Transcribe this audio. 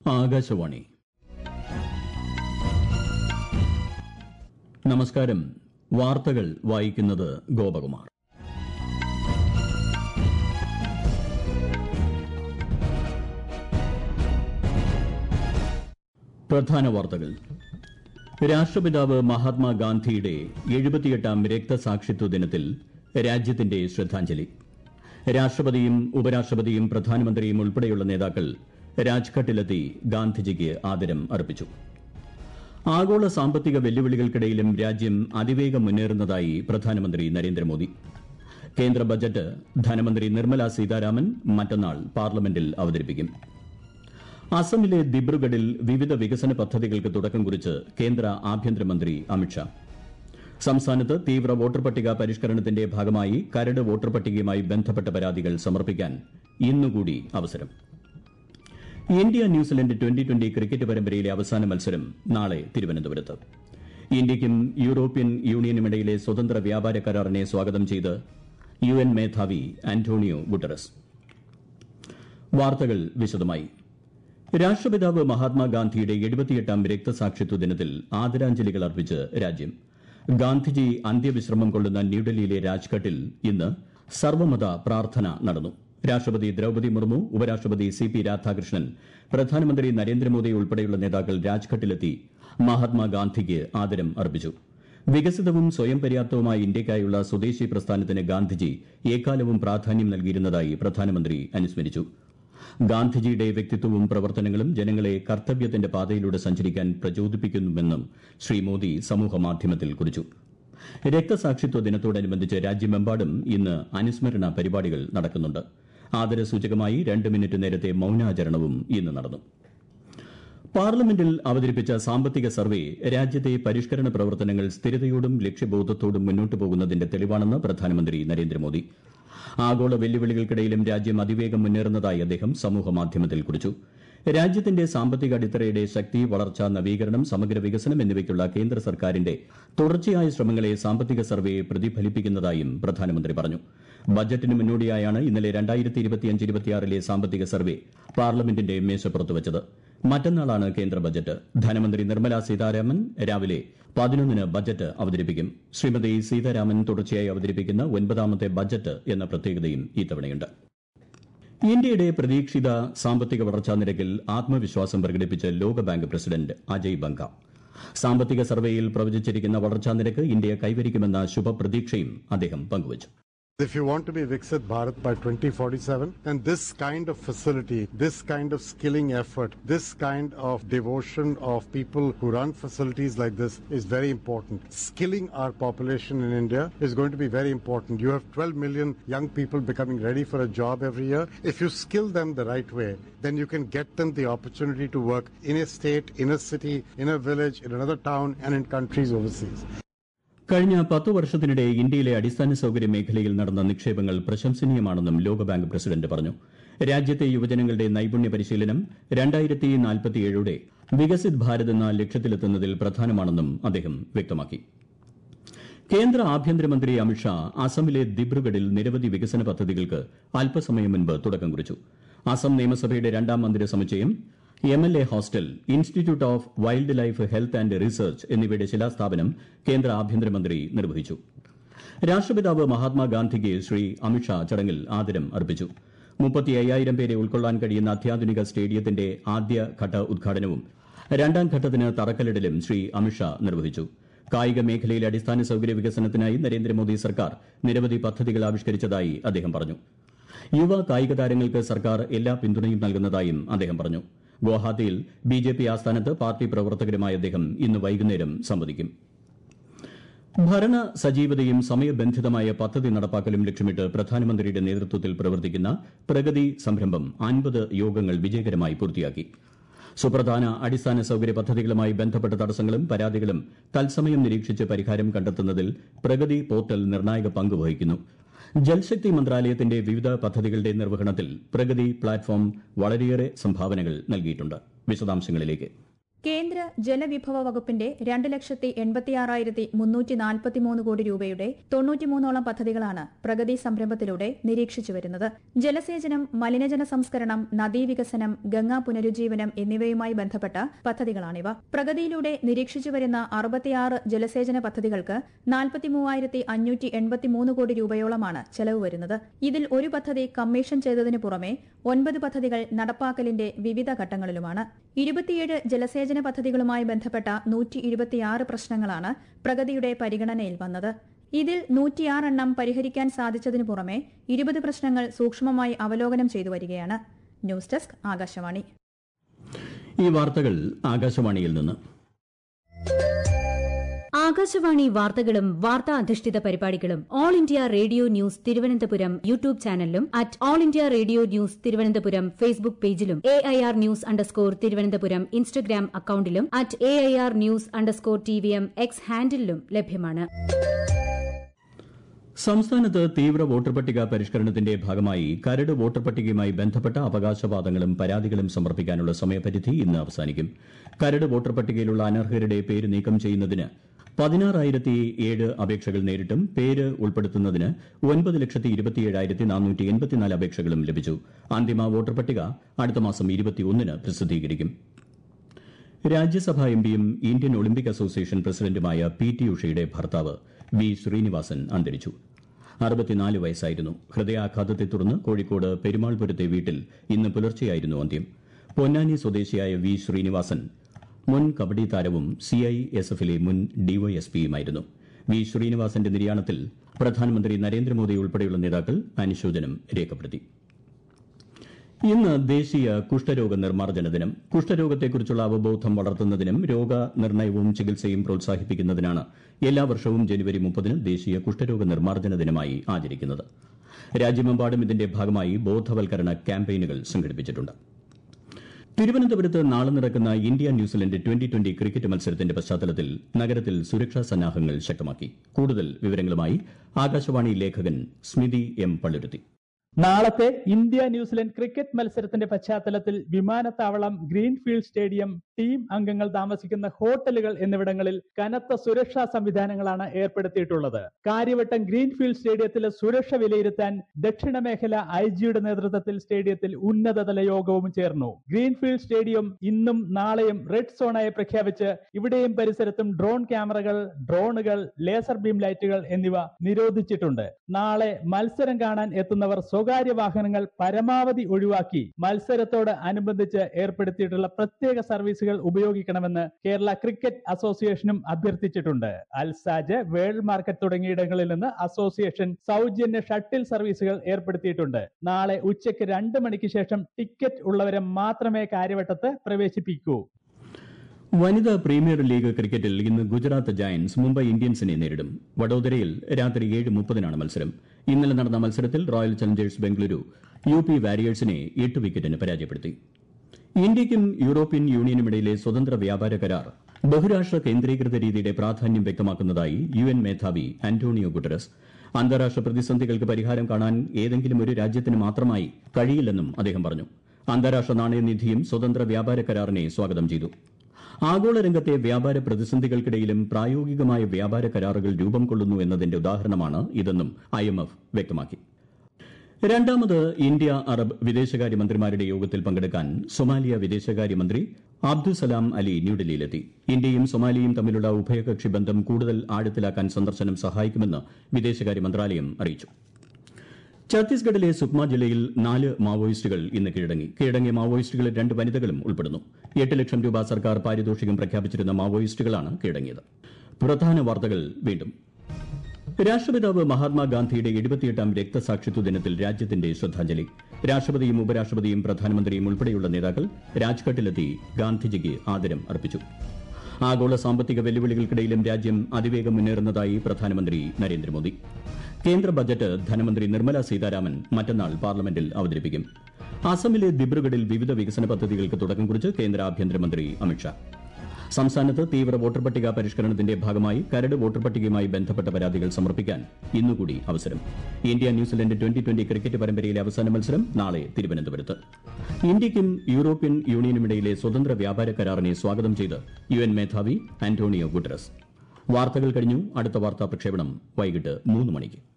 ആകാശവാണി നമസ്കാരം വാർത്തകൾ വായിക്കുന്നത് ഗോപകുമാർ പ്രധാന വാർത്തകൾ രാഷ്ട്രപിതാവ് മഹാത്മാഗാന്ധിയുടെ എഴുപത്തിയെട്ടാം രക്തസാക്ഷിത്വ ദിനത്തിൽ രാജ്യത്തിന്റെ ശ്രദ്ധാഞ്ജലി രാഷ്ട്രപതിയും ഉപരാഷ്ട്രപതിയും പ്രധാനമന്ത്രിയും ഉൾപ്പെടെയുള്ള നേതാക്കൾ രാജ്ഘട്ടിലെത്തി ഗാന്ധിജിക്ക് ആദരം അർപ്പിച്ചു ആഗോള സാമ്പത്തിക വെല്ലുവിളികൾക്കിടയിലും രാജ്യം അതിവേഗം മുന്നേറുന്നതായി പ്രധാനമന്ത്രി നരേന്ദ്രമോദി കേന്ദ്ര ബജറ്റ് ധനമന്ത്രി നിർമ്മല സീതാരാമൻ മറ്റന്നാൾ പാർലമെന്റിൽ അവതരിപ്പിക്കും അസമിലെ ദിബ്രുഗഡിൽ വിവിധ വികസന പദ്ധതികൾക്ക് തുടക്കം കുറിച്ച് കേന്ദ്ര ആഭ്യന്തരമന്ത്രി അമിത്ഷാ സംസ്ഥാനത്ത് തീവ്ര വോട്ടർ പട്ടിക പരിഷ്കരണത്തിന്റെ ഭാഗമായി കരട് വോട്ടർ പട്ടികയുമായി ബന്ധപ്പെട്ട പരാതികൾ സമർപ്പിക്കാൻ ഇന്നുകൂടി അവസരം India New Zealand twenty twenty cricket പരമ്പരയിലെ അവസാന മത്സരം നാളെ തിരുവനന്തപുരത്ത് ഇന്ത്യയ്ക്കും യൂറോപ്യൻ യൂണിയനുമിടയിലെ സ്വതന്ത്ര വ്യാപാര കരാറിനെ സ്വാഗതം ചെയ്ത് യു എൻ മേധാവി ആന്റോണിയോ ഗുട്ടറസ് വാർത്തകൾ വിശദമായി രാഷ്ട്രപിതാവ് മഹാത്മാഗാന്ധിയുടെ എഴുപത്തിയെട്ടാം രക്തസാക്ഷിത്വ ദിനത്തിൽ ആദരാഞ്ജലികൾ അർപ്പിച്ച് രാജ്യം ഗാന്ധിജി അന്ത്യവിശ്രമം കൊള്ളുന്ന ന്യൂഡൽഹിയിലെ രാജ്ഘട്ടിൽ ഇന്ന് സർവമത പ്രാർത്ഥന നടന്നു രാഷ്ട്രപതി ദ്രൌപതി മുർമു ഉപരാഷ്ട്രപതി സി പി രാധാകൃഷ്ണൻ പ്രധാനമന്ത്രി നരേന്ദ്രമോദി ഉൾപ്പെടെയുള്ള നേതാക്കൾ രാജ്ഘട്ടിലെത്തി മഹാത്മാഗാന്ധിക്ക് ആദരം അർപ്പിച്ചു വികസിതവും സ്വയം പര്യാപ്തവുമായ ഇന്ത്യയ്ക്കായുള്ള സ്വദേശി പ്രസ്ഥാനത്തിന് ഗാന്ധിജി എക്കാലവും പ്രാധാന്യം നൽകിയിരുന്നതായി പ്രധാനമന്ത്രി അനുസ്മരിച്ചു ഗാന്ധിജിയുടെ വ്യക്തിത്വവും പ്രവർത്തനങ്ങളും ജനങ്ങളെ കർത്തവ്യത്തിന്റെ പാതയിലൂടെ സഞ്ചരിക്കാൻ പ്രചോദിപ്പിക്കുന്നുവെന്നും ശ്രീ മോദി സമൂഹമാധ്യമത്തിൽ കുറിച്ചു രക്തസാക്ഷിത്വ ദിനത്തോടനുബന്ധിച്ച് രാജ്യമെമ്പാടും ഇന്ന് അനുസ്മരണ പരിപാടികൾ നടക്കുന്നുണ്ട് ആദരസൂചകമായി രണ്ട് മിനിറ്റ് നേരത്തെ മൌനാചരണവും ഇന്ന് നടന്നു പാർലമെന്റിൽ അവതരിപ്പിച്ച സാമ്പത്തിക സർവേ രാജ്യത്തെ പരിഷ്കരണ പ്രവർത്തനങ്ങൾ സ്ഥിരതയോടും ലക്ഷ്യബോധത്തോടും മുന്നോട്ടു പോകുന്നതിന്റെ തെളിവാണെന്ന് പ്രധാനമന്ത്രി നരേന്ദ്രമോദി ആഗോള വെല്ലുവിളികൾക്കിടയിലും രാജ്യം അതിവേഗം മുന്നേറുന്നതായി അദ്ദേഹം സമൂഹമാധ്യമത്തിൽ കുറിച്ചു രാജ്യത്തിന്റെ സാമ്പത്തിക അടിത്തറയുടെ ശക്തി വളർച്ച നവീകരണം സമഗ്ര വികസനം എന്നിവയ്ക്കുള്ള കേന്ദ്ര സർക്കാരിന്റെ തുടർച്ചയായ ശ്രമങ്ങളെ സാമ്പത്തിക സർവേ പ്രതിഫലിപ്പിക്കുന്നതായും പ്രധാനമന്ത്രി പറഞ്ഞു ബജറ്റിന് മുന്നോടിയായാണ് ഇന്നലെ രണ്ടായിരത്തി ഇരുപത്തിയഞ്ച് ഇരുപത്തിയാറിലെ സാമ്പത്തിക സർവേ പാർലമെന്റിന്റെ മേശപ്പുറത്ത് വച്ചത് മറ്റന്നാളാണ് കേന്ദ്ര ബജറ്റ് ധനമന്ത്രി നിർമ്മല സീതാരാമൻ രാവിലെ പതിനൊന്നിന് ബജറ്റ് അവതരിപ്പിക്കും ശ്രീമതി സീതാരാമൻ തുടർച്ചയായി അവതരിപ്പിക്കുന്ന ഒൻപതാമത്തെ ബജറ്റ് എന്ന പ്രത്യേകതയും ഇത്തവണയുണ്ട് ഇന്ത്യയുടെ പ്രതീക്ഷിത സാമ്പത്തിക വളർച്ചാ നിരക്കിൽ ആത്മവിശ്വാസം പ്രകടിപ്പിച്ച് ലോകബാങ്ക് പ്രസിഡന്റ് അജയ് ബംഗ സാമ്പത്തിക സർവേയിൽ പ്രവചിച്ചിരിക്കുന്ന വളർച്ചാ നിരക്ക് ഇന്ത്യ കൈവരിക്കുമെന്ന ശുഭപ്രതീക്ഷയും അദ്ദേഹം പങ്കുവച്ചു If you want to be Viksit Bharat by 2047, then this kind of facility, this kind of skilling effort, this kind of devotion of people who run facilities like this is very important. Skilling our population in India is going to be very important. You have 12 million young people becoming ready for a job every year. If you skill them the right way, then you can get them the opportunity to work in a state, in a city, in a village, in another town, and in countries overseas. കഴിഞ്ഞ പത്തു വർഷത്തിനിടെ ഇന്ത്യയിലെ അടിസ്ഥാന സൌകര്യ മേഖലയിൽ നടന്ന നിക്ഷേപങ്ങൾ പ്രശംസനീയമാണെന്നും ലോകബാങ്ക് പ്രസിഡന്റ് പറഞ്ഞു രാജ്യത്തെ യുവജനങ്ങളുടെ നൈപുണ്യ പരിശീലനം രണ്ടായിരത്തി നാൽപ്പത്തിയേഴോടെ വികസിത് ഭാരത് എന്ന ലക്ഷ്യത്തിലെത്തുന്നതിൽ പ്രധാനമാണെന്നും അദ്ദേഹം വ്യക്തമാക്കി കേന്ദ്ര ആഭ്യന്തരമന്ത്രി അമിത്ഷാ അസമിലെ ദിബ്രുഗഡിൽ നിരവധി വികസന പദ്ധതികൾക്ക് അല്പസമയം മുൻപ് തുടക്കം കുറിച്ചു അസം നിയമസഭയുടെ രണ്ടാം മന്ദിര സമുച്ചയം M L A hostel institute of wildlife health and research എന്നിവയുടെ ശിലാസ്ഥാപനം കേന്ദ്ര ആഭ്യന്തരമന്ത്രി നിർവഹിച്ചു രാഷ്ട്രപിതാവ് മഹാത്മാഗാന്ധിക്ക് ശ്രീ അമിത്ഷാ ചടങ്ങിൽ ആദരം അർപ്പിച്ചു മുപ്പത്തി അയ്യായിരം പേരെ ഉൾക്കൊള്ളാൻ കഴിയുന്ന അത്യാധുനിക സ്റ്റേഡിയത്തിന്റെ ആദ്യഘട്ട ഉദ്ഘാടനവും രണ്ടാം ഘട്ടത്തിന് തറക്കല്ലിടലും ശ്രീ അമിത്ഷാ നിർവഹിച്ചു കായിക മേഖലയിലെ അടിസ്ഥാന സൌകര്യ വികസനത്തിനായി നരേന്ദ്രമോദി സർക്കാർ നിരവധി പദ്ധതികൾ ആവിഷ്കരിച്ചതായി അദ്ദേഹം പറഞ്ഞു യുവ കായിക താരങ്ങൾക്ക് സർക്കാർ എല്ലാ പിന്തുണയും നൽകുന്നതായും അദ്ദേഹം പറഞ്ഞു ഗുവാഹത്തിയിൽ ബി ജെ പി ആസ്ഥാനത്ത് പാർട്ടി പ്രവർത്തകരുമായി അദ്ദേഹം ഇന്ന് വൈകുന്നേരം സംവദിക്കും ഭരണ സജീവതയും സമയബന്ധിതമായ പദ്ധതി നടപ്പാക്കലും ലക്ഷ്യമിട്ട് പ്രധാനമന്ത്രിയുടെ നേതൃത്വത്തിൽ പ്രവർത്തിക്കുന്ന പ്രഗതി സംരംഭം അൻപത് യോഗങ്ങൾ വിജയകരമായി പൂർത്തിയാക്കി സുപ്രധാന അടിസ്ഥാന സൌകര്യ പദ്ധതികളുമായി ബന്ധപ്പെട്ട തടസ്സങ്ങളും പരാതികളും തത്സമയം നിരീക്ഷിച്ച് പരിഹാരം കണ്ടെത്തുന്നതിൽ പ്രഗതി പോർട്ടൽ നിർണായക പങ്ക് വഹിക്കുന്നു ജൽശക്തി മന്ത്രാലയത്തിന്റെ വിവിധ പദ്ധതികളുടെ നിർവഹണത്തിൽ പ്രഗതി പ്ലാറ്റ്ഫോം വളരെയേറെ സംഭാവനകൾ നൽകിയിട്ടുണ്ട് വിശദാംശങ്ങളിലേക്ക് കേന്ദ്ര ജലവിഭവ വകുപ്പിന്റെ രണ്ട് ലക്ഷത്തി എൺപത്തിയാറായിരത്തി മുന്നൂറ്റി നാൽപ്പത്തിമൂന്ന് കോടി രൂപയുടെ തൊണ്ണൂറ്റിമൂന്നോളം പദ്ധതികളാണ് പ്രഗതി സംരംഭത്തിലൂടെ നിരീക്ഷിച്ചു വരുന്നത് ജലസേചനം മലിനജല സംസ്കരണം നദീവികസനം ഗംഗാ പുനരുജ്ജീവനം എന്നിവയുമായി ബന്ധപ്പെട്ട പദ്ധതികളാണിവ പ്രഗതിയിലൂടെ നിരീക്ഷിച്ചു വരുന്ന അറുപത്തിയാറ് ജലസേചന പദ്ധതികൾക്ക് നാൽപ്പത്തിമൂവായിരത്തി അഞ്ഞൂറ്റി എൺപത്തിമൂന്ന് കോടി രൂപയോളമാണ് ചെലവ് വരുന്നത് ഇതിൽ ഒരു പദ്ധതി കമ്മീഷൻ ചെയ്തതിനു പുറമെ ഒൻപത് പദ്ധതികൾ നടപ്പാക്കലിന്റെ വിവിധ ഘട്ടങ്ങളിലുമാണ് ഇരുപത്തിയേഴ് ജലസേചന പദ്ധതികളുമായി ബന്ധപ്പെട്ട നൂറ്റി ഇരുപത്തിയാറ് പ്രശ്നങ്ങളാണ് പ്രഗതിയുടെ പരിഗണനയിൽ വന്നത് ഇതിൽ നൂറ്റിയാറെണ്ണം പരിഹരിക്കാൻ സാധിച്ചതിനു പുറമെ ഇരുപത് പ്രശ്നങ്ങൾ സൂക്ഷ്മമായി അവലോകനം ചെയ്തു വരികയാണ് ന്യൂസ് ഡെസ്ക് ആകാശവാണി ഈ വാർത്തകൾ ആകാശവാണിയിൽ നിന്ന് ആകാശവാണി വാർത്തകളും വാർത്താ അധിഷ്ഠിത പരിപാടികളും All India Radio News Thiruvananthapuram YouTube ചാനലിലും at All India Radio News Thiruvananthapuram Facebook പേജിലും A I R news underscore Thiruvananthapuram Instagram അക്കൌണ്ടിലും at A I R news underscore T V M X ഹാൻഡിലും ലഭ്യമാണ് സംസ്ഥാനത്ത് തീവ്ര വോട്ടർ പട്ടിക പരിഷ്കരണത്തിന്റെ ഭാഗമായി കരട് വോട്ടർ പട്ടികയുമായി ബന്ധപ്പെട്ട അവകാശവാദങ്ങളും പരാതികളും സമർപ്പിക്കാനുള്ള സമയപരിധി ഇന്ന് അവസാനിക്കും കരട് വോട്ടർ പട്ടികയിലുള്ള അനർഹരുടെ പേര് നീക്കം ചെയ്യുന്നതിന് പതിനാറായിരത്തി ഏഴ് അപേക്ഷകൾ നേരിട്ടും പേര് ഉൾപ്പെടുത്തുന്നതിന് ഒൻപത് ലക്ഷത്തി ഇരുപത്തിയേഴായിരത്തി നാനൂറ്റി എൺപത്തിനാല് അപേക്ഷകളും ലഭിച്ചു അന്തിമ വോട്ടർ പട്ടിക അടുത്ത മാസം ഇരുപത്തിയൊന്നിന് പ്രസിദ്ധീകരിക്കും രാജ്യസഭാ എംപിയും ഇന്ത്യൻ ഒളിമ്പിക് അസോസിയേഷൻ പ്രസിഡന്റുമായ പി ടി ഉഷയുടെ ഭർത്താവ് വി ശ്രീനിവാസൻ അന്തരിച്ചു അറുപത്തിനാല് വയസ്സായിരുന്നു ഹൃദയാഘാതത്തെ തുടർന്ന് കോഴിക്കോട് പെരുമാൾപുരത്തെ വീട്ടിൽ ഇന്ന് പുലർച്ചെയായിരുന്നു അന്ത്യം പൊന്നാനി സ്വദേശിയായ വി ശ്രീനിവാസൻ മുൻ കബഡി താരവും സി ഐ എസ് എഫിലെ മുൻ ഡിവൈഎസ്പിയുമായിരുന്നു വി ശ്രീനിവാസന്റെ നിര്യാണത്തിൽ പ്രധാനമന്ത്രി നരേന്ദ്രമോദി ഉൾപ്പെടെയുള്ള നേതാക്കൾ അനുശോചനം രേഖപ്പെടുത്തി ഇന്ന് ദേശീയ കുഷ്ഠരോഗ നിർമ്മാർജ്ജന ദിനം കുഷ്ഠരോഗത്തെക്കുറിച്ചുള്ള അവബോധം വളർത്തുന്നതിനും രോഗനിർണയവും ചികിത്സയും പ്രോത്സാഹിപ്പിക്കുന്നതിനാണ് എല്ലാ വർഷവും ജനുവരി മുപ്പതിന് ദേശീയ കുഷ്ഠരോഗ നിർമ്മാർജ്ജന ദിനമായി ആചരിക്കുന്നത് രാജ്യമെമ്പാടും ഇതിന്റെ ഭാഗമായി ബോധവൽക്കരണ ക്യാമ്പയിനുകൾ സംഘടിപ്പിച്ചിട്ടുണ്ട് തിരുവനന്തപുരത്ത് നാളെ നടക്കുന്ന India New Zealand twenty twenty cricket മത്സരത്തിന്റെ പശ്ചാത്തലത്തിൽ നഗരത്തിൽ സുരക്ഷാ സന്നാഹങ്ങൾ ശക്തമാക്കി കൂടുതൽ വിവരങ്ങളുമായി ആകാശവാണി ലേഖകൻ സ്മിതി എം പള്ളുരുത്തി നാളത്തെ ഇന്ത്യ ന്യൂസിലൻഡ് ക്രിക്കറ്റ് മത്സരത്തിന്റെ പശ്ചാത്തലത്തിൽ വിമാനത്താവളം ഗ്രീൻഫീൽഡ് സ്റ്റേഡിയം ടീം അംഗങ്ങൾ താമസിക്കുന്ന ഹോട്ടലുകൾ എന്നിവിടങ്ങളിൽ കനത്ത സുരക്ഷാ സംവിധാനങ്ങളാണ് ഏർപ്പെടുത്തിയിട്ടുള്ളത് കാര്യവട്ടം ഗ്രീൻഫീൽഡ് സ്റ്റേഡിയത്തിലെ സുരക്ഷ വിലയിരുത്താൻ ദക്ഷിണ മേഖല ഐ ജിയുടെ നേതൃത്വത്തിൽ സ്റ്റേഡിയത്തിൽ ഉന്നതതല യോഗവും ചേർന്നു ഗ്രീൻഫീൽഡ് സ്റ്റേഡിയം ഇന്നും നാളെയും റെഡ് സോണായി പ്രഖ്യാപിച്ച് ഇവിടെയും പരിസരത്തും ഡ്രോൺ ക്യാമറകൾ ഡ്രോണുകൾ ലേസർ ബീം ലൈറ്റുകൾ എന്നിവ നിരോധിച്ചിട്ടുണ്ട് നാളെ മത്സരം കാണാൻ എത്തുന്നവർ സ്വകാര്യ വാഹനങ്ങൾ പരമാവധി ഒഴിവാക്കി മത്സരത്തോട് അനുബന്ധിച്ച് ഏർപ്പെടുത്തിയിട്ടുള്ള പ്രത്യേക സർവീസുകൾ ഉപയോഗിക്കണമെന്ന് കേരള ക്രിക്കറ്റ് അസോസിയേഷനും അഭ്യർത്ഥിച്ചിട്ടുണ്ട് അൽസാജ് വേൾഡ് മാർക്കറ്റ് തുടങ്ങിയിടങ്ങളിൽ നിന്ന് അസോസിയേഷൻ സൗജന്യ ഷട്ടിൽ സർവീസുകൾ ഏർപ്പെടുത്തിയിട്ടുണ്ട് നാളെ ഉച്ചയ്ക്ക് രണ്ട് മണിക്ക് ശേഷം ടിക്കറ്റ് ഉള്ളവരെ മാത്രമേ കാര്യവട്ടത്ത് പ്രവേശിപ്പിക്കൂ വനിതാ പ്രീമിയർ ലീഗ് ക്രിക്കറ്റിൽ ഇന്ന് ഗുജറാത്ത് ജയന്റ്സ് മുംബൈ ഇന്ത്യൻസിനെ നേരിടും വഡോദരയിൽ രാത്രി ഏഴ് മുപ്പതിനാണ് മത്സരം ഇന്നലെ നടന്ന മത്സരത്തിൽ Royal Challengers Bengaluru U P വാരിയേഴ്സിനെ എട്ട് വിക്കറ്റിന് പരാജയപ്പെടുത്തി ഇന്ത്യയ്ക്കും യൂറോപ്യൻ യൂണിയനുമിടയിലെ സ്വതന്ത്ര വ്യാപാര കരാർ ബഹുരാഷ്ട്ര കേന്ദ്രീകൃത രീതിയുടെ പ്രാധാന്യം വ്യക്തമാക്കുന്നതായി യു എൻ മേധാവി അന്റോണിയോ ഗുട്ടറസ് അന്താരാഷ്ട്ര പ്രതിസന്ധികൾക്ക് പരിഹാരം കാണാൻ ഏതെങ്കിലും ഒരു രാജ്യത്തിന് മാത്രമായി കഴിയില്ലെന്നും അദ്ദേഹം പറഞ്ഞു അന്താരാഷ്ട്ര നാണയനിധിയും സ്വതന്ത്ര വ്യാപാര കരാറിനെ സ്വാഗതം ചെയ്തു ആഗോള രംഗത്തെ വ്യാപാര പ്രതിസന്ധികൾക്കിടയിലും പ്രായോഗികമായ വ്യാപാര കരാറുകൾ രൂപം കൊള്ളുന്നു എന്നതിന്റെ ഉദാഹരണമാണ് ഇതെന്നും ഐ എം എഫ് വ്യക്തമാക്കി രണ്ടാമത് ഇന്ത്യ അറബ് വിദേശകാര്യമന്ത്രിമാരുടെ യോഗത്തിൽ പങ്കെടുക്കാൻ സൊമാലിയ വിദേശകാര്യമന്ത്രി അബ്ദുസലാം അലി ന്യൂഡൽഹിയിലെത്തി ഇന്ത്യയും സൊമാലിയയും തമ്മിലുള്ള ഉഭയകക്ഷി ബന്ധം കൂടുതൽ ആഴത്തിലാക്കാൻ സന്ദർശനം സഹായിക്കുമെന്ന് വിദേശകാര്യ മന്ത്രാലയം അറിയിച്ചു ഛത്തീസ്ഗഡിലെ സുക്മ ജില്ലയിൽ നാല് മാവോയിസ്റ്റുകൾ ഇന്ന് കീഴടങ്ങി കീഴടങ്ങിയ മാവോയിസ്റ്റുകളിൽ രണ്ട് വനിതകളും ഉൾപ്പെടുന്നു എട്ട് ലക്ഷം രൂപ സർക്കാർ പാരിതോഷികം പ്രഖ്യാപിച്ചിരുന്ന മാവോയിസ്റ്റുകളാണ് കീഴടങ്ങിയത് പ്രധാന വാർത്തകൾ വീണ്ടും രാഷ്ട്രപിതാവ് മഹാത്മാഗാന്ധിയുടെ എഴുപത്തിയെട്ടാം രക്തസാക്ഷിത്വ ദിനത്തിൽ രാജ്യത്തിന്റെ ശ്രദ്ധാഞ്ജലി രാഷ്ട്രപതിയും ഉപരാഷ്ട്രപതിയും പ്രധാനമന്ത്രിയും ഉൾപ്പെടെയുള്ള നേതാക്കൾ രാജ്ഘട്ടിലെത്തി ഗാന്ധിജിക്ക് ആദരം അർപ്പിച്ചു ആഗോള സാമ്പത്തിക വെല്ലുവിളികൾക്കിടയിലും രാജ്യം അതിവേഗം മുന്നേറുന്നതായി പ്രധാനമന്ത്രി നരേന്ദ്രമോദി കേന്ദ്ര ബജറ്റ് ധനമന്ത്രി നിർമ്മല സീതാരാമൻ മറ്റന്നാൾ പാർലമെന്റിൽ അവതരിപ്പിക്കും അസമിലെ ദിബ്രുഗഡിൽ വിവിധ വികസന പദ്ധതികൾക്ക് തുടക്കം കുറിച്ച് കേന്ദ്ര ആഭ്യന്തരമന്ത്രി അമിത്ഷാ സംസ്ഥാനത്ത് തീവ്ര വോട്ടർ പട്ടിക പരിഷ്കരണത്തിന്റെ ഭാഗമായി കരട് വോട്ടർ പട്ടികയുമായി ബന്ധപ്പെട്ട പരാതികൾ സമർപ്പിക്കാൻ ഇന്നുകൂടി അവസരം India New Zealand twenty twenty cricket പരമ്പരയിലെ അവസാന മത്സരം നാളെ തിരുവനന്തപുരത്ത് ഇന്ത്യയ്ക്കും യൂറോപ്യൻ യൂണിയനുമിടയിലെ സ്വതന്ത്ര വ്യാപാര കരാറിനെ സ്വാഗതം ചെയ്ത് യു എൻ മേധാവി ആന്റോണിയോ ഗുട്ടറസ് വാർത്തകൾ കഴിഞ്ഞു അടുത്ത വാർത്താ പ്രക്ഷേപണം വൈകിട്ട് മൂന്ന് മണിക്ക്